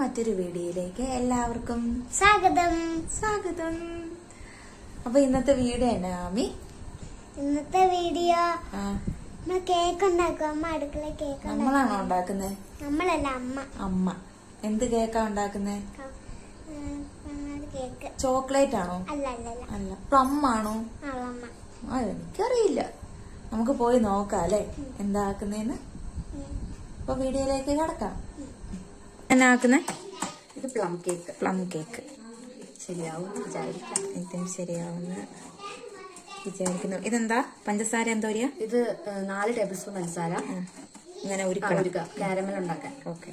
മറ്റൊരു വീഡിയോയിലേക്ക് എല്ലാവർക്കും സ്വാഗതം സ്വാഗതം അപ്പൊ ഇന്നത്തെ വീഡിയോ എന്നാ ആമി ഇന്നത്തെ വീഡിയോ ആ, നമ്മൾ കേക്ക് ഉണ്ടാക്കും അമ്മ അടുക്കള കേക്ക് ഉണ്ടാക്കും നമ്മളാണോ ഉണ്ടാക്കുന്നത് നമ്മളല്ല അമ്മ അമ്മ എന്ത് കേക്കാ ഉണ്ടാക്കുന്നത് ഉം, ഉം, കേക്ക് ചോക്ലേറ്റ് ആണോ അല്ല അല്ല അല്ല അല്ല പ്ലം ആണോ അവളമ്മ ആ എനിക്കറിയില്ല നമുക്ക് പോയി നോക്കാം അല്ലേ എന്താക്കുന്നേന്ന് അപ്പൊ വീഡിയോയിലേക്ക് കിടക്കാം എന്നാ ആക്കുന്നേ ഇത് പ്ലം കേക്ക് പ്ലം കേക്ക് ശരിയാവും വിചാരിക്കാം ഇതും ശരിയാവുന്ന വിചാരിക്കുന്നു ഇതെന്താ പഞ്ചസാര എന്തോരിയ ഇത് ഏഹ്, നാല് ടേബിൾ സ്പൂൺ പഞ്ചസാര ഇങ്ങനെ ആ, ഉരുക്കണം ഒരു കാരമൽ ഉണ്ടാക്കാൻ ഓക്കെ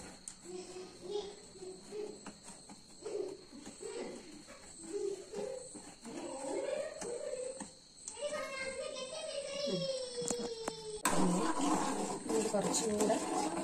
ഇത് കുറച്ചും കൂടെ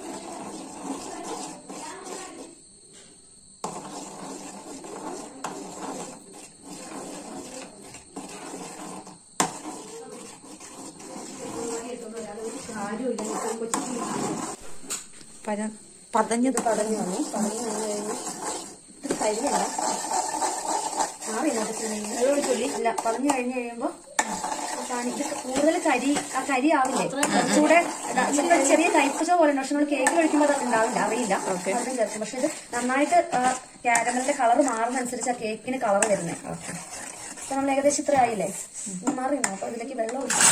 പത- പതഞ്ഞത് ഇത് പടഞ്ഞു വന്നു പടഞ്ഞു വന്നു കഴിഞ്ഞ് ഇത് കരിയല്ല മാറി ചൊല്ലി അല്ല പടഞ്ഞു കഴിഞ്ഞ് കഴിയുമ്പോ പാനി- ഇത് കൂടുതൽ കരി ആ കരി ആവില്ലേ കുറച്ചുകൂടെ ഇതാ, ചിലപ്പോൾ ചെറിയ കൈപ്പുച പോലെ ഉണ്ട് പക്ഷെ നമ്മൾ കേക്ക് കഴിക്കുമ്പോൾ അത് ഉണ്ടാവില്ല അറിയില്ല അതും ചേർക്കും പക്ഷെ ഇത് നന്നായിട്ട് കാരമലിന്റെ കളർ മാറുന്നതനുസരിച്ച് ആ കേക്കിന് കളർ വരുന്നത് അപ്പൊ നമ്മൾ ഏകദേശം ഇത്ര ആയില്ലേ ഇനി മാറി അപ്പൊ ഇതിലേക്ക് വെള്ളം ഒഴിച്ച്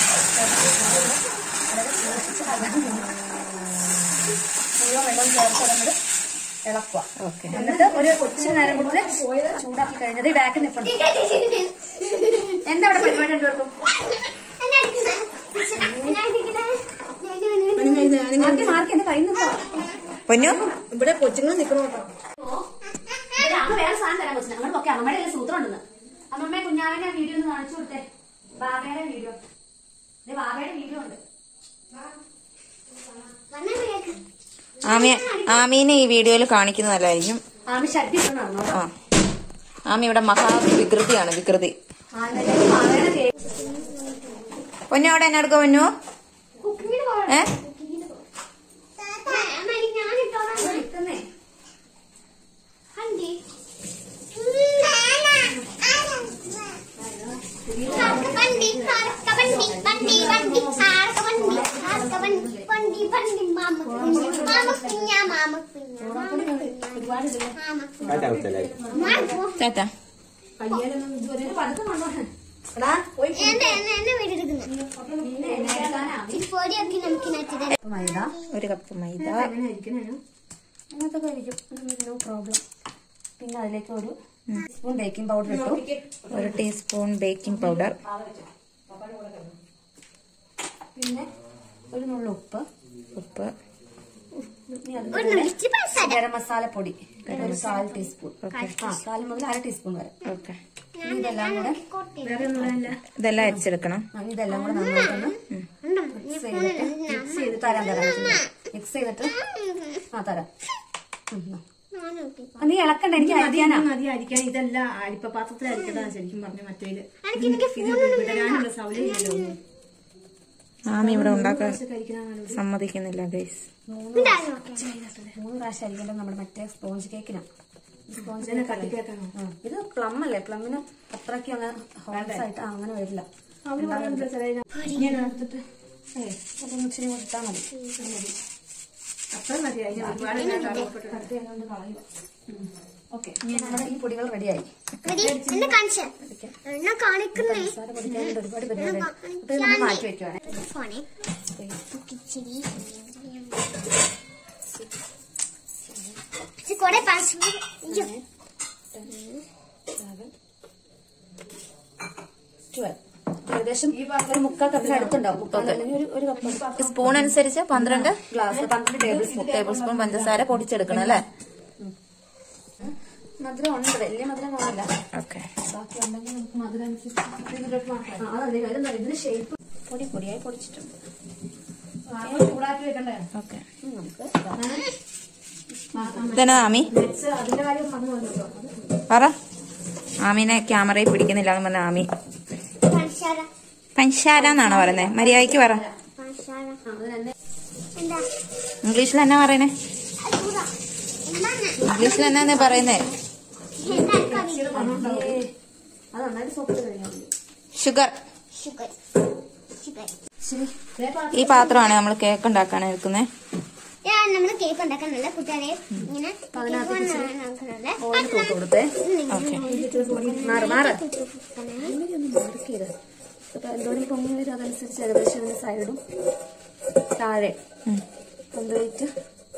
വളരെ സൂക്ഷിച്ച് അതാണ് മുഴുവൻ വെള്ളം ചേർത്ത് നമ്മൾ ഇളക്കുക എന്നിട്ട് ഒരു കൊച്ചു നേരം കൊടുത്ത് ചൂടാക്കി കഴിഞ്ഞത് ഈ ബാക്കിൽ നിൽപ്പുണ്ട് എന്താ അവിടെ പരിപാടി രണ്ടുപേർക്കും മാർക്കി മാർക്കി എന്റെ കയ്യിൽ നിന്നോ പൊന്നു ഇവിടെ കൊച്ചുങ്ങൾ നിൽക്കണോ അമ്മ വേറെ സാധനം തരാൻ കൊച്ചിന് അങ്ങോട്ട് നോക്കി അമ്മയുടെ കയ്യിൽ സൂത്രം ഉണ്ടെന്ന് അമ്മമ്മയെ കുഞ്ഞാവന്റെ വീഡിയോ ഒന്ന് കാണിച്ചു കൊടുത്തേ ബാബയുടെ വീഡിയോ ബാബയുടെ വീഡിയോ ഉണ്ട് ആമി ആമീനെ ഈ വീഡിയോയിൽ കാണിക്കുന്നതല്ലായിരിക്കും ആമി ഷഡ്ഡി ഇട്ട് നടന്നോ ആ ആമി ഇവിടെ മഹാവികൃതിയാണ് വികൃതി ബാബയുടെ കേക്ക് പൊന്നു അവിടെ എന്നെ എടുക്കുക പൊന്നു ഏ നിൽക്കുന്നേ വണ്ടി കാർക്ക വണ്ടി വണ്ടി വണ്ടി കാർക്ക വണ്ടി കാർക്ക വണ്ടി വണ്ടി വണ്ടി മാമ കുഞ്ഞ മാമ കുഞ്ഞ മാമ കുഞ്ഞ മാമ കുഞ്ഞ മാമ കുഞ്ഞ മാമ ചേട്ടാ എടാ പോയി എന്നെ എന്നെ എന്നെ വീടെടുക്കുന്നു നിന്നെ എന്നെ എടുക്കാനാ ഈ പൊടിയൊക്കെ നമുക്ക് നട്ടത് മൈദ ഒരു കപ്പ് മൈദ എങ്ങനെ ഇരിക്കണേനു അങ്ങനത്തെ ഇരിക്കും നോ പ്രോബ്ലം പിന്നെ അതിലേക്ക് ഒരു സ്പൂൺ ബേക്കിംഗ് പൗഡർ ഇട്ടു ഒരു ടീസ്പൂൺ ബേക്കിംഗ് പൗഡർ പിന്നെ ഒരു നുള്ള ഉപ്പ് ഉപ്പ് ഇനി അതിന്റെ ഒരു കൂടെ ഇച്ചിരി പഞ്ചസാര ഗരം മസാല പൊടി ഒരു കാൽ ടീസ്പൂൺ ആ കാൽ മുതൽ അര ടീസ്പൂൺ വരെ ഓക്കെ ഇനി ഇതെല്ലാം കൂടെ ഇതെല്ലാം അരിച്ചെടുക്കണം ആ, ഇതെല്ലാം കൂടെ നന്നായിട്ടൊന്ന് മിക്സ് ചെയ്തിട്ട് മിക്സ് ചെയ്ത് തരാൻ തരാം മിക്സ് ചെയ്തിട്ട് ആ തരാം ഉം, ഉം. ആ, നീ ഇളക്കണ്ട എനിക്ക് അരിക്കാനാ മതി അരിക്കാൻ ഇതല്ല അരിപ്പ പാത്രത്തിൽ അരിക്കട്ടാ ശരിക്കും പറഞ്ഞു മറ്റേല് എനിക്ക് ഇത് വിടരാനുള്ള സൗകര്യമില്ലല്ലോ ഒന്നും. ആമി ഇവിടെ ഉണ്ടാക്കാൻ കഴിക്കണ സമ്മതിക്കുന്നില്ല ഗൈസ് മൂന്ന് പ്രാവശ്യം അരിക്കേണ്ടത് നമ്മുടെ മറ്റേ സ്പോഞ്ച് കേക്കിനാ സ്പോഞ്ച് കട്ടിക്കേക്കാണോ ആ, ഇത് പ്ലം അല്ലേ പ്ലമ്മിന് അത്രയ്ക്ക് അങ്ങനെ ഹോൾസ് ആയിട്ട് ആ, അങ്ങനെ വരില്ല അവര് പറയുന്നത് ചില ഇങ്ങനെ എടുത്തിട്ട് ഏയ്, അതൊന്ന് ഇച്ചിരി കൂടി ഇട്ടാ മതി അത്ര മതി അതിന് ഒരുപാട് കഷ്ടപ്പെട്ട് കട്ട് ചെയ്തുകൊണ്ട് കളയുക ഓക്കെ നമ്മുടെ ഈ പൊടികൾ റെഡിയായി എന്നെ കാണിച്ച എന്നെ കാണിക്കുന്നേ പഞ്ചസാര പൊടിക്കാനായിട്ട് ഒരുപാട് പരിപാടി അപ്പൊ ഇത് നമ്മൾ മാറ്റി വെക്കുവാണേ ഫോണേ ഇച്ചിരി കൊറേ പാസ് ട്വൽവ് ഏകദേശം ഈ ഒരു മുക്കാൽ കപ്പിന് അടുത്തുണ്ടാവും മുക്കാൽ അല്ലെങ്കിൽ ഒരു ഒരു കപ്പ് സ്പൂൺ അനുസരിച്ച് പന്ത്രണ്ട് ഗ്ലാസ് പന്ത്രണ്ട് ടേബിൾ സ്പൂൺ ടേബിൾ സ്പൂൺ പഞ്ചസാര പൊടിച്ചെടുക്കണം അല്ലേ മധുരം ഉണ്ട് വലിയ മധുരം കാണില്ല ഓക്കെ ബാക്കി ഉണ്ടെങ്കിൽ നമുക്ക് മധുരം അനുസരിച്ച് ഇതിലോട്ട് മാറ്റാം ആ, അതല്ലേ ഇതെന്താ ഇതിന് ഷേപ്പ് പൊടി പൊടിയായി പൊടിച്ചിട്ടുണ്ട് ചൂടാക്കി വെക്കണ്ടേ ഓക്കെ ഉം, നമുക്ക് ഇതെന്നാ ആമി അതിന്റെ കാര്യം പറഞ്ഞു വന്നല്ലോ പറ ആമീനെ ക്യാമറയിൽ പിടിക്കുന്നില്ല എന്ന് പറഞ്ഞ ആമി പഞ്ചസാര പഞ്ചാര എന്നാണോ പറയുന്നത് മര്യാദയ്ക്ക് പറ പഞ്ചസാര ആ, അത് തന്നെ എന്താ ഇംഗ്ലീഷിൽ എന്നാ പറയണേ അൽപൂത എന്താണ് ഇംഗ്ലീഷിൽ എന്നാ പറയുന്നേ അത് നന്നായിട്ട് സോപ്പിട്ട് കഴിഞ്ഞാൽ മതി ഷുഗർ ഷുഗർ ഷുഗർ ഈ പാത്രമാണ് നമ്മൾ കേക്ക് ഉണ്ടാക്കാൻ എടുക്കുന്നത് ഞാൻ നമ്മൾ കേക്ക് ഉണ്ടാക്കാനുള്ള കൂട്ടുകാരെ ഇങ്ങനെ കേക്ക് ഉണ്ടാക്കാനുള്ള ഓയിൽ തൂത്ത് കൊടുത്തേ മാറ് മാറ് മാർക്കിയത് അപ്പൊ എന്തോരം പൊങ്ങി വരും അതനുസരിച്ച് ഏകദേശം അതിന്റെ സൈഡും താഴെ കൊണ്ടുപോയിട്ട്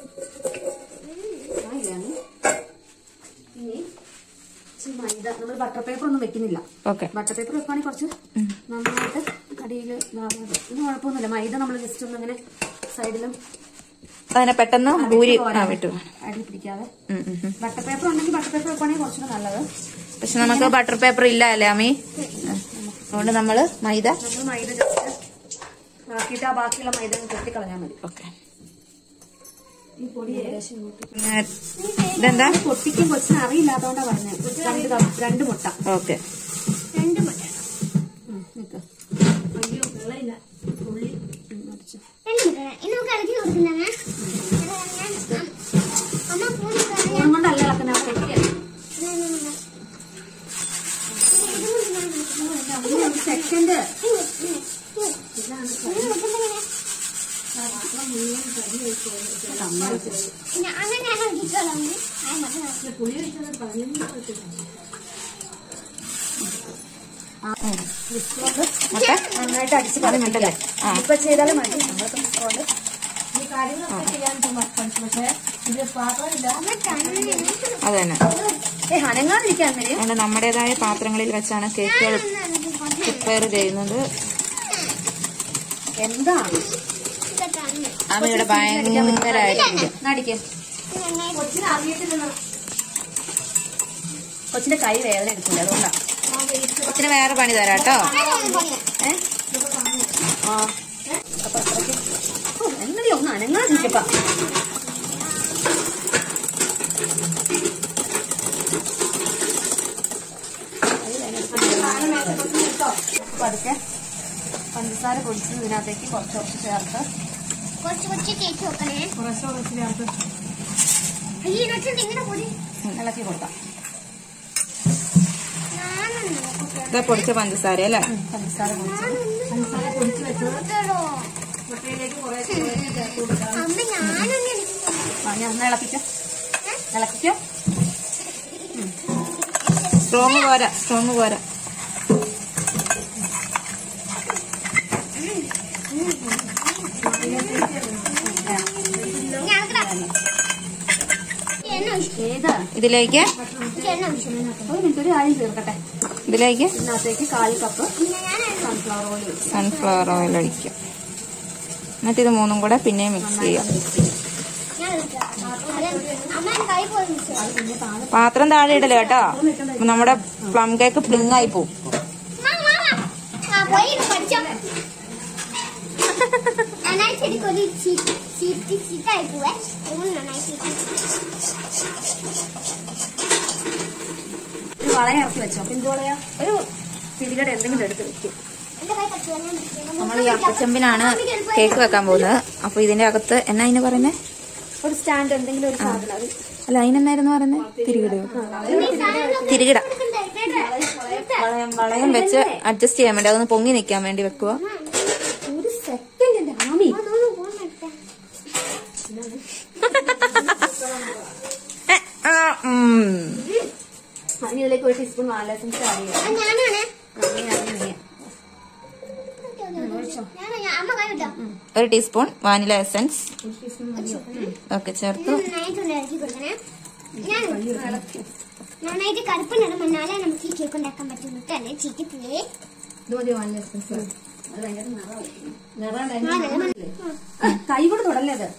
ആയില്ലാണ് ഇനി ഇച്ചിരി മൈദ നമ്മൾ ബട്ടർ പേപ്പർ ഒന്നും വെക്കുന്നില്ല ഓക്കെ ബട്ടർ പേപ്പർ വെക്കുവാണെങ്കിൽ കുറച്ച് നന്നായിട്ട് അടിയിൽ ഇതാകുന്നത് ഇനി കുഴപ്പമൊന്നുമില്ല മൈദ നമ്മൾ ജസ്റ്റ് ഒന്ന് ഇങ്ങനെ സൈഡിലും അതിനെ പെട്ടെന്ന് ഊരി ആ വിട്ടു അടി പിടിക്കാതെ ഉം, ഉം, ഉം. ബട്ടർ പേപ്പർ ഉണ്ടെങ്കിൽ ബട്ടർ പേപ്പർ വെക്കുവാണെങ്കിൽ കുറച്ചുകൂടെ നല്ലത് പക്ഷെ നമുക്ക് ബട്ടർ പേപ്പർ ഇല്ല അല്ലേ അമ്മി ആ. അതുകൊണ്ട് നമ്മള് മൈദ നമ്മൾ മൈദ ജസ്റ്റ് ആക്കിയിട്ട് ആ ബാക്കിയുള്ള മൈദ കൊട്ടി കളഞ്ഞാൽ മതി ഓക്കെ ഈ പൊടി ഏകദേശം ഇങ്ങോട്ട് പിന്നെ ഇതെന്താ പൊട്ടിക്കും കൊച്ചിന് അറിയില്ലാത്തതുകൊണ്ടാ പറഞ്ഞത് രണ്ട് കപ്പ് രണ്ട് മുട്ട ഓക്കെ രണ്ട് മുട്ട ഉം, നിക്ക്. അയ്യോ വെള്ളമില്ല ഉള്ളി ഉം, അടിച്ചോ. രണ്ട് മുട്ട ഇനി നമുക്ക് ഇളക്കി കൊടുക്കില്ല അമ്മ അമ്മ പൂണ് സ്പൂൺ കൊണ്ടല്ല ഇളക്കുന്നത് അവിടെ വെക്കുക സെക്കൻഡ് അങ്ങനെ ഞാൻ ഇളക്കിക്കോളാം ആ മട്ട മുട്ട നന്നായിട്ട് അടിച്ച് കളഞ്ഞിട്ടല്ലേ ആ. ഇപ്പൊ ചെയ്താലും മതി നമ്മളിപ്പോ കൊണ്ട് ഈ കാര്യങ്ങളൊക്കെ ചെയ്യാൻ ഇപ്പൊ പഠിച്ചു പക്ഷേ ഇത് പാത്രമില്ല അത് തന്നെ ഏ അനങ്ങാതിരിക്കാൻ വരെ അതുകൊണ്ട് നമ്മുടേതായ പാത്രങ്ങളിൽ വെച്ചാണ് കേക്കുകൾ പ്രിപ്പയർ ചെയ്യുന്നത് എന്താണ് അമ്മയുടെ ഭയങ്കരമായിട്ടുണ്ട് നടിക്ക് കൊച്ചിന് അറിയത്തില്ല കൊച്ചിന്റെ കൈ വേദന എടുക്കില്ല അതുകൊണ്ടാ കൊച്ചിന് വേറെ പണി തരാം കേട്ടോ ഏ ആ അപ്പൊ അത്രയ്ക്ക് ഓ, എന്നടി ഒന്ന് അനങ്ങാതിരിക്കപ്പാ പതുക്കെ പഞ്ചസാര പൊടിച്ചത് ഇതിനകത്തേക്ക് കുറച്ച് കുറച്ച് ചേർത്ത് കുറച്ച് കുറച്ച് കേക്ക് വെക്കണേ കുറച്ച് കുറച്ച് ചേർത്ത് അയ്യോ വെച്ചിട്ട് ഇങ്ങനെ പൊടി ഇളക്കി കൊടുക്കാം ഞാനൊന്നും ഇത് പൊടിച്ച പഞ്ചസാര അല്ലേ പഞ്ചസാര പൊടിച്ചത് പഞ്ചസാര പൊടിച്ച് വെച്ചത് നോക്കട്ടോ. മുട്ടയിലേക്ക് കുറേശ്ശെ കുറേശ്ശെ ചേർത്ത് കൊടുക്കാം അമ്മ ഞാനൊന്നും ആ, ഞാൻ ഒന്ന് ഇളക്കിക്കോ ഇളക്കിക്കോ സ്ട്രോങ് പോരാ സ്ട്രോങ് പോരാ ഞാനൊക്കെ എണ്ണ ഒഴിച്ചു ഏതാ ഇതിലേക്ക് എണ്ണ ഒഴിച്ചു ഒരു മിനിറ്റ് ഒരു കാര്യം ചേർക്കട്ടെ ഇതിലേക്ക് ഇതിനകത്തേക്ക് കാൽ കപ്പ് പിന്നെ ഞാൻ സൺഫ്ലവർ ഓയിൽ ഒഴിച്ചു സൺഫ്ലവർ ഓയിൽ ഒഴിക്കും എന്നിട്ട് ഇത് മൂന്നും കൂടെ പിന്നെയും മിക്സ് ചെയ്യാം ഞാൻ ഒഴിക്കാം. അതെ, അമ്മ എൻ്റെ കൈ പോയി മിക്സ് പാത്രം താഴെ ഇടല് കേട്ടോ നമ്മുടെ പ്ലം കേക്ക് പ്ലിങ് ആയി പോവും ആ പോയി ഇത് പഠിച്ചോ നന്നായി ശരിക്കും ഒരു ചീറ്റ് ചീറ്റ് ചീറ്റായി പോവേ അതുകൊണ്ട് നന്നായി ചീറ്റ് ഒരു വളയ ഇറക്കി വെച്ചോ പിന്തുളയാ ഒരു പിരികട എന്തെങ്കിലും എടുത്ത് വെക്കും എന്റെ കൈ പറ്റുമോ ഞാൻ പിടിക്കാം. നമ്മൾ ഈ അപ്പച്ചമ്പിനാണ് കേക്ക് വെക്കാൻ പോകുന്നത് അപ്പൊ ഇതിന്റെ അകത്ത് എന്നാ അതിന് പറയുന്നേ ഒരു സ്റ്റാൻഡ് എന്തെങ്കിലും ഒരു സാധനം ഒരു അല്ല അതിനെന്നായിരുന്നു പറയുന്നത് തിരികിടയോ തിരികിട വളയം വളയം വെച്ച് അഡ്ജസ്റ്റ് ചെയ്യാൻ വേണ്ടി അതൊന്ന് പൊങ്ങി നിൽക്കാൻ വേണ്ടി വെക്കുക ഒരു സെക്കൻഡിന്റെ ആമി അതൊന്ന് ഫോൺ എടുത്തേ ഏ, ആ, ഉം. ഇനി ഇതിലേക്ക് ഒരു ടീസ്പൂൺ വാനില എസൻസ് ആഡ് ചെയ്യാം ആ, ഞാനാണ് അങ്ങനെ അങ്ങനെ ഞാനാ ഞാൻ- അമ്മ കൈ വിട്ടോ ഒരു ടീസ്പൂൺ വാനില എസൻസ് ഓക്കെ ചേർത്തു നന്നായിട്ട് ഒന്ന് ഇളക്കി കൊടുക്കണേ ഞാൻ നന്നായിട്ട് കറുപ്പ് നിറം വന്നാലേ നമുക്ക് ഈ കേക്ക് ഉണ്ടാക്കാൻ പറ്റുള്ളൂ അല്ലേ ചീറ്റിപ്പോയേ കൈ കൊണ്ട് തുടല്ലേ അത്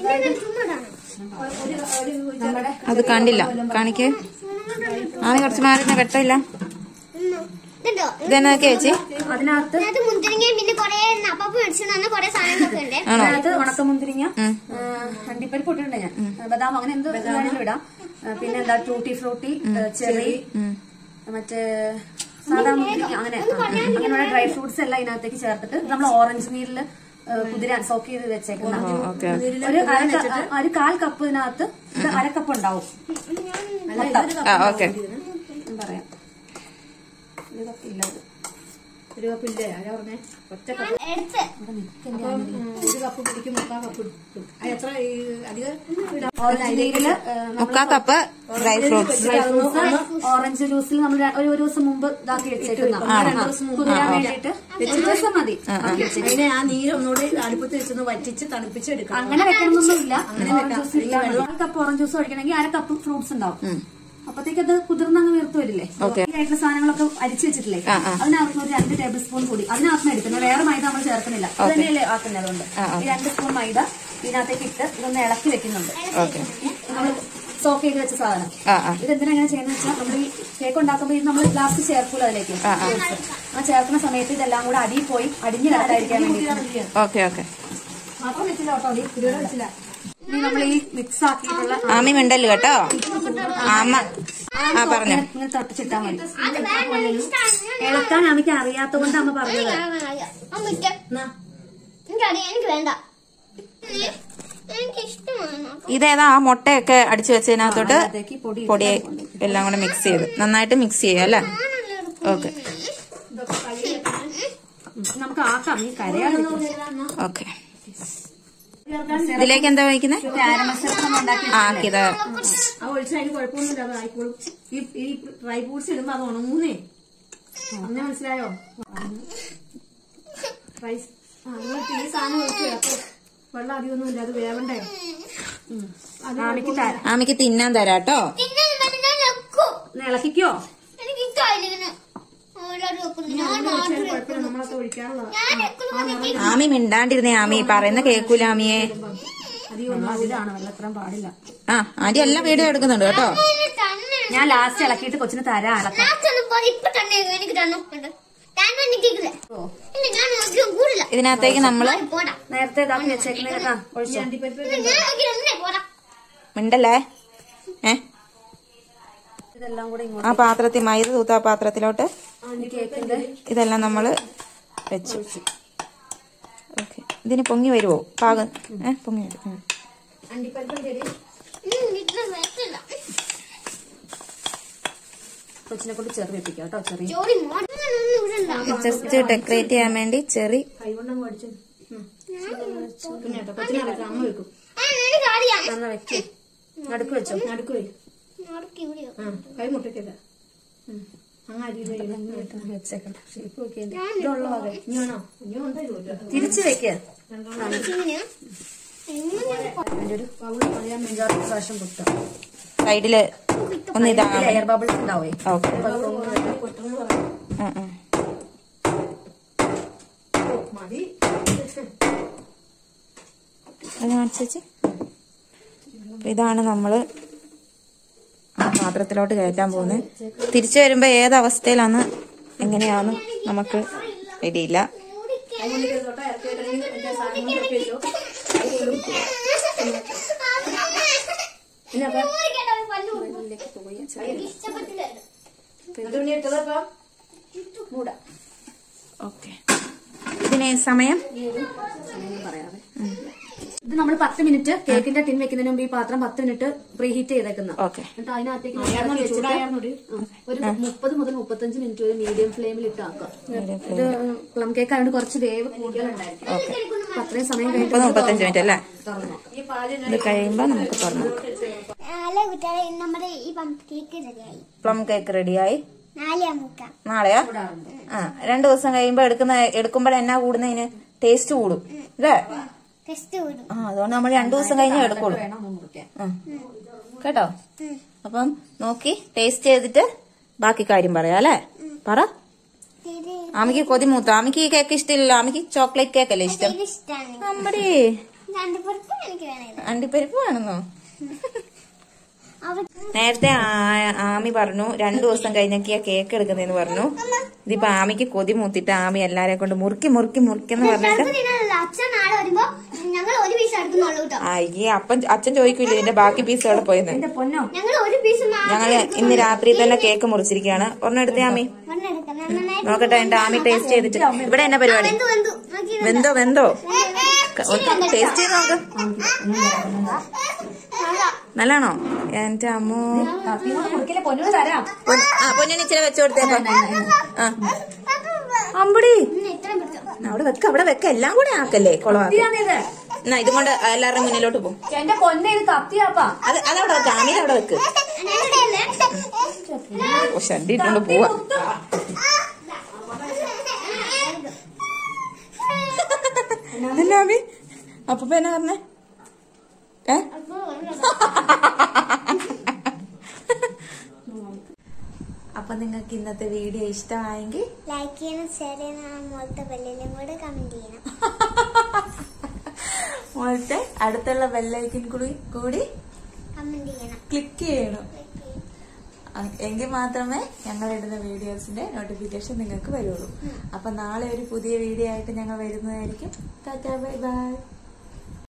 നമ്മുടെ അത് കണ്ടില്ല കാണിക്ക് ആമി കുറച്ച് മാറി നിന്നെ വെട്ടമില്ല ഇതുണ്ടോ ഇതെന്നാ ചേച്ചി അതിനകത്ത് ഇതിനകത്ത് മുന്തിരിങ്ങയും പിന്നെ കൊറേ നപ്പപ്പ് മേടിച്ചു തന്ന കൊറേ സാധനങ്ങളൊക്കെ ഉണ്ട് ആണോ അതിനകത്ത് ഉണക്കമുന്തിരിങ്ങ ഉം. അണ്ടിപ്പരിപ്പ് ഇട്ടിട്ടുണ്ട് ഞാൻ ബദാം അങ്ങനെ എന്ത് വേണമെങ്കിലും ഇടാം ആ, പിന്നെ എന്താ ടൂട്ടി ഫ്രൂട്ടി ചെറി ഉം. മറ്റേ സാധാ മുന്തിരിങ്ങ അങ്ങനെ ആ, അങ്ങനെയുള്ള ഡ്രൈ ഫ്രൂട്ട്സ് എല്ലാം ഇതിനകത്തേക്ക് ചേർത്തിട്ട് നമ്മൾ ഓറഞ്ച് നീരിൽ കുതിരാൻ സോക്ക് ചെയ്ത് വെച്ചേക്കുന്ന ഓ, ഓക്കെ ഒരു അര ക- ആ, ഒരു കാൽ കപ്പ് ഇതിനകത്ത് ഇത് അരക്കപ്പ് ഉണ്ടാവും ആ ഓക്കെ ഞാൻ പറയാം ഒരു കപ്പില്ല ഇത്. ഒരു കപ്പ് ഇല്ലേ ആരാ പറഞ്ഞേ ഒറ്റ കപ്പ് എടുത്ത് അപ്പം ഉം, ഒരു കപ്പ് പിടിക്കും മുക്കാൽ കപ്പ് ഇടും അത് എത്ര ഈ അധികം ഇടാം ഓറഞ്ച് ലീവില് മുക്കാ കപ്പ് ഡ്രൈ ഫ്രൂട്ട്സ് ഓറഞ്ച് ജ്യൂസിൽ നമ്മൾ ഒരു ഒരു ദിവസം മുമ്പ് ഇതാക്കി വെച്ചേക്കുന്ന കുതിരാൻ വേണ്ടിയിട്ട് ഒരു ദിവസം മതി ആക്കി വെച്ചേക്കുന്നത്. അതിനെ ആ നീര് ഒന്നുകൂടി അടുപ്പത്ത് വെച്ചൊന്ന് വറ്റിച്ച് തണുപ്പിച്ചെടുക്കണം അങ്ങനെ വെക്കണമെന്നൊന്നുമില്ല ഓറഞ്ച് ജ്യൂസ് ഇട്ടാൽ മതി. ഒരു കപ്പ് ഓറഞ്ച് ജ്യൂസ് ഒഴിക്കണമെങ്കിൽ അര കപ്പ് ഫ്രൂട്ട്സ് ഉണ്ടാവും അപ്പത്തേക്ക് അത് കുതിർന്നങ്ങ് വീർത്ത് വരില്ലേ Okay. ഈ ആയിട്ടുള്ള സാധനങ്ങളൊക്കെ അരിച്ചു വെച്ചിട്ടില്ലേ ആ, ആ. അതിനകത്ത് ഒരു രണ്ട് ടേബിൾ സ്പൂൺ കൂടി അതിനകത്ത് എടുക്കുന്നത് വേറെ മൈദ നമ്മൾ ചേർക്കുന്നില്ല അത് തന്നെയല്ലേ ആക്കുന്നത് അതുകൊണ്ട് ആ, ആ. ഈ രണ്ട് സ്പൂൺ മൈദ ഇതിനകത്തേക്ക് ഇട്ട് ഇതൊന്ന് ഇളക്കി വെക്കുന്നുണ്ട് ഓക്കെ നമ്മൾ സോക്ക് ചെയ്ത് വെച്ച സാധനം ആ ആ ഇതെന്തിനാ ഇങ്ങനെ ചെയ്യുന്നത് വെച്ചാൽ നമ്മൾ ഈ കേക്ക് ഉണ്ടാക്കുമ്പോൾ ഇത് നമ്മൾ ലാസ്റ്റ് ചേർക്കൂല അതിലേക്ക് ആ, ആ. ആ ചേർക്കുന്ന സമയത്ത് ഇതെല്ലാം കൂടെ അടിയിൽ പോയി അടിഞ്ഞു കിടക്കാതിരിക്കാൻ വേണ്ടി ഓക്കെ ഓക്കെ മാത്രം വെച്ചില്ല കേട്ടോ ഈ കുരുവിടെ വെച്ചില്ല ഇനി നമ്മൾ ഈ മിക്സ് ആക്കിയിട്ടുള്ള ആമി മിണ്ടല്ലോ കേട്ടോ ആമ ആ പറഞ്ഞോ ഇങ്ങനെ- ഇങ്ങനെ തട്ടിച്ചിട്ടാ മതി അത് വേണ്ട എനിക്ക് ഇഷ്ടമാണ് ഇളക്കാൻ അമ്മയ്ക്ക് അറിയാത്ത കൊണ്ട് അമ്മ പറഞ്ഞത് അമ്മയ്ക്ക് എനിക്കറിയാം എനിക്ക് വേണ്ട എനിക്ക് ഇഷ്ടമാണ് ഇതേതാ ആ മുട്ടയൊക്കെ അടിച്ചു വെച്ചതിനകത്തോട്ട് അതിലേക്ക് പൊടി പൊടി എല്ലാം കൂടെ മിക്സ് ചെയ്ത് നന്നായിട്ട് മിക്സ് ചെയ്യാം അല്ലേ ഓക്കെ നമുക്ക് ആക്കാം ഈ കരയാണ് ഓക്കെ ഇതിലേക്ക് എന്താ വയ്ക്കുന്നത് കാരമൽ സിറപ്പ് നമ്മൾ ഉണ്ടാക്കി ആക്കിയത് ആ ഒഴിച്ചാൽ അതിന് കുഴപ്പമൊന്നുമില്ല അത് ആയിക്കോളും ഈ ഈ ഡ്രൈ ഫ്രൂട്ട്സ് ഇടുമ്പോ അത് ഉണങ്ങൂന്നേ അങ്ങനെ മനസ്സിലായോ റൈസ് ആ നിങ്ങൾ ഈ സാധനം ഒഴിച്ചു അപ്പൊ വെള്ളം അധികമൊന്നുമില്ല അത് വേവണ്ടേ അത് ആമിക്ക് തരാം ആമിക്ക് തിന്നാൻ തരാട്ടോ തിന്നാൻ വേണ്ടി ഞാൻ വെക്കും ഒന്ന് ഇളക്കിക്കോ എനിക്ക് ഇഷ്ടമായില്ല ഇങ്ങനെ ഓരോരു വെക്കുന്നു ഞാൻ മാത്രം കുഴപ്പമില്ല നമ്മളൊക്കെ ഒഴിക്കാറുള്ളത് ഞാൻ വെക്കുന്നു എനിക്ക് ആമി മിണ്ടാണ്ടിരുന്നേ ആമി പറയുന്ന കേക്കൂല ആമിയെ അതിലാണ് വെള്ളത്രം പാടില്ല ആ ആന്റി എല്ലാം വീഡിയോ എടുക്കുന്നുണ്ട് കേട്ടോ തന്നെ ഞാൻ ലാസ്റ്റ് ഇളക്കിയിട്ട് കൊച്ചിന് തരാം ഇളക്കാം ഞാൻ ചെന്നപ്പോ ഇപ്പൊ തന്നെ എനിക്ക് തന്നിട്ടുണ്ട് ഞാൻ എനിക്കില്ല ഇല്ല ഞാൻ അധികം കൂടില്ല ഇതിനകത്തേക്ക് നമ്മള് പോടാ നേരത്തെ ഇതാക്കി വെച്ചേക്കുന്ന ഒഴിച്ചോ ഇല്ല, ഞാൻ നോക്കിയില്ല ഒന്നേ പോടാ മിണ്ടല്ലേ ഏ ഇതെല്ലാം കൂടെ ഇങ്ങോട്ട് ആ പാത്രത്തിൽ മൈദ തൂത്ത ആ പാത്രത്തിലോട്ട് ഈ കേക്കിന്റെ ഇതെല്ലാം നമ്മള് വെച്ചു ഓക്കെ ഇതിന് പൊങ്ങി വരുവോ പാകം ഏ പൊങ്ങി വരും ഉം. ഉം, വീട്ടില് വെച്ചില്ല കൊച്ചിനെ കൊണ്ട് ചെറു വെപ്പിക്കാം കേട്ടോ ചെറിയ ജോലി മോഡൊന്നും ഇവിടെ ഉണ്ടാവും ജസ്റ്റ് ഡെക്കറേറ്റ് ചെയ്യാൻ വേണ്ടി ചെറി കൈകൊണ്ടങ്ങ് അടിച്ചു പിന്നെ കേട്ടോ കൊച്ചിനടക്കം അമ്മ വെക്കും എനിക്ക് അറിയാം നന്ന വെക്ക് നടുക്ക് വെച്ചോ നടുക്ക് വരും നടക്ക് ഇവിടെയോ ആ കൈ മുട്ടിക്കില്ല അങ്ങ് അരിയിൽ വെച്ചേക്കണം ഷേപ്പ് വെക്കേ ഇനിയാണോ ഇനിയും ഉണ്ടോ ഇതുമില്ല. തിരിച്ചു വെക്ക് ഇങ്ങനെയാ എങ്ങനെ അതിന്റെ ഒരു അഞ്ചാറ് പ്രാവശ്യം കുത്താം സൈഡില് ഒന്ന് ഇതാകാൻ എയർ ബബിൾസ് ഉണ്ടാവേ ഓക്കെ അപ്പൊ അത് പൊങ്ങി വരും. മതി അത് കാണിച്ചേച്ചി അപ്പൊ ഇതാണ് നമ്മള് ആ പാത്രത്തിലോട്ട് കയറ്റാൻ പോകുന്നത് തിരിച്ചു വരുമ്പോ ഏത് അവസ്ഥയിലാന്ന് എങ്ങനെയാന്ന് നമുക്ക് ഐഡിയില്ല ഇഷ്ടപ്പെട്ടില്ല തുണി ഇട്ടതപ്പം മൂടാ ഓക്കെ ഇതിന് സമയം പറയാതെ ഇത് നമ്മൾ പത്ത് മിനിറ്റ് കേക്കിന്റെ ടിൻ വെക്കുന്നതിന് മുമ്പ് ഈ പാത്രം പത്ത് മിനിറ്റ് പ്രീഹീറ്റ് ചെയ്തേക്കുന്ന ഓക്കെ എന്നിട്ട് അതിനകത്തേക്ക് നമ്മൾ ഇറക്കി വെച്ചിട്ട് ആ, ഒരു മുപ്പത് മുതൽ മുപ്പത്തഞ്ച് മിനിറ്റ് ഒരു മീഡിയം ഫ്ലെയിമിൽ ഇട്ടാക്കാം ഇത് പ്ലം കേക്ക് ആയതുകൊണ്ട് കുറച്ച് വേവ് കൂടുതലുണ്ടായിരിക്കും ഓക്കെ അപ്പൊ അത്രയും സമയം കഴിഞ്ഞിട്ട് മുപ്പത് മുപ്പത്തഞ്ച് മിനിറ്റ് അല്ലേ തുറന്നു ഇത് കഴിയുമ്പോ നമുക്ക് തുറന്നു നാളെ കുട്ടികളെ നമ്മുടെ ഈ പമ്പ് കേക്ക് റെഡിയായി പ്ലം കേക്ക് റെഡിയായി നാളെ മുക്കാം നാളെയാ ആ രണ്ടു ദിവസം കഴിയുമ്പോ എടുക്കുന്ന എടുക്കുമ്പോഴെന്നാ കൂടുന്നതിന് ടേസ്റ്റ് കൂടും അല്ലേ ടെസ്റ്റ് വിടും ആ അതുകൊണ്ട് നമ്മൾ രണ്ടു ദിവസം കഴിഞ്ഞേ എടുക്കുള്ളൂ വേണം ഒന്ന് മുറിക്കാൻ ഉം. കേട്ടോ അപ്പം നോക്കി ടേസ്റ്റ് ചെയ്തിട്ട് ബാക്കി കാര്യം പറയാം അല്ലേ പറ ഇത് ആമിക്ക് കൊതി മൂത്ത ആമിക്ക് ഈ കേക്ക് ഇഷ്ടമില്ല ആമിക്ക് ചോക്ലേറ്റ് കേക്ക് അല്ലേ ഇഷ്ടം ഇത് ഇഷ്ടമാണ് അമ്പടി രണ്ട് പേർക്കും എനിക്ക് വേണത് അണ്ടിപ്പരിപ്പ് വേണമെന്നോ അവർ നേരത്തെ ആ- ആമി പറഞ്ഞു രണ്ടു ദിവസം കഴിഞ്ഞൊക്കെയാ കേക്ക് എടുക്കുന്നതെന്ന് പറഞ്ഞു ഇതിപ്പോ ആമിക്ക് കൊതി മൂത്തിട്ട് ആമി എല്ലാരെ കൊണ്ട് മുറുക്കി മുറുക്കി മുറുക്കിന്ന് പറഞ്ഞിട്ട് ചിലപ്പോൾ തിന്നാനല്ല അച്ഛൻ നാളെ വരുമ്പോ ഞങ്ങൾ ഒരു പീസ് എടുക്കുന്നുള്ളൂ കേട്ടോ അയ്യേ അപ്പം അച്ഛൻ ചോദിക്കൂല ഇതിന്റെ ബാക്കി പീസ് എവിടെ പോയെന്ന് എന്റെ പൊന്നോ ഞങ്ങൾ ഒരു പീസ് ഞങ്ങള് ഇന്ന് രാത്രി തന്നെ കേക്ക് മുറിച്ചിരിക്കുകയാണ് ഒരെണ്ണം എടുത്തേ ആമി നോക്കട്ടെ എന്റെ ആമി ടേസ്റ്റ് ചെയ്തിട്ട് ഇവിടെ എന്നാ പരിപാടി വെന്തോ വെന്തോ ടേസ്റ്റ് ചെയ്ത് നോക്ക് നല്ലാണോ എന്റെ അമ്മോ കാപ്പി കൂടെ കുടിക്കല്ലേ പൊന്നു തരാം പൊന്ന്- ആ പൊന്നിന് ഇച്ചിരി വെച്ചു കൊടുത്തേപ്പോ ആ അമ്പടി ഇന്ന് ഇത്രയും പിടിച്ചോ അവിടെ വെക്ക അവിടെ വെക്ക എല്ലാം കൂടെ ആക്കല്ലേ കുളമാക്ക ഇത് എന്നാ ഇതും കൊണ്ട് എല്ലാവരുടെ മുന്നിലോട്ട് പോകും എന്റെ പൊന്നെ ഇത് കത്തിയാപ്പാ അത് അതവിടെ വെക്ക അമീര അവിടെ വെക്ക് ഓ ഷണ്ടി ഇട്ടോണ്ട് പോവാ എന്നാ അമ്മി അപ്പൊ എന്നാ പറഞ്ഞേ ഏ അപ്പൊ നിങ്ങൾക്ക് ഇന്നത്തെ വീഡിയോ ഇഷ്ടമായെങ്കിൽ ലൈക്ക് ചെയ്യണം ഷെയർ ചെയ്യണം മുകളിലത്തെ ബെല്ലിലും കൂടെ കമന്റ് ചെയ്യണം മോളത്തെ അടുത്തുള്ള ബെല്ലൈക്കൻ കൂടി കൂടി കമന്റ് ചെയ്യണം ക്ലിക്ക് ചെയ്യണം അ- എങ്കിൽ മാത്രമേ ഞങ്ങൾ ഇടുന്ന വീഡിയോസിന്റെ നോട്ടിഫിക്കേഷൻ നിങ്ങൾക്ക് വരുള്ളൂ അപ്പൊ നാളെ ഒരു പുതിയ വീഡിയോ ആയിട്ട് ഞങ്ങൾ വരുന്നതായിരിക്കും ടാറ്റാ ബൈ ബൈ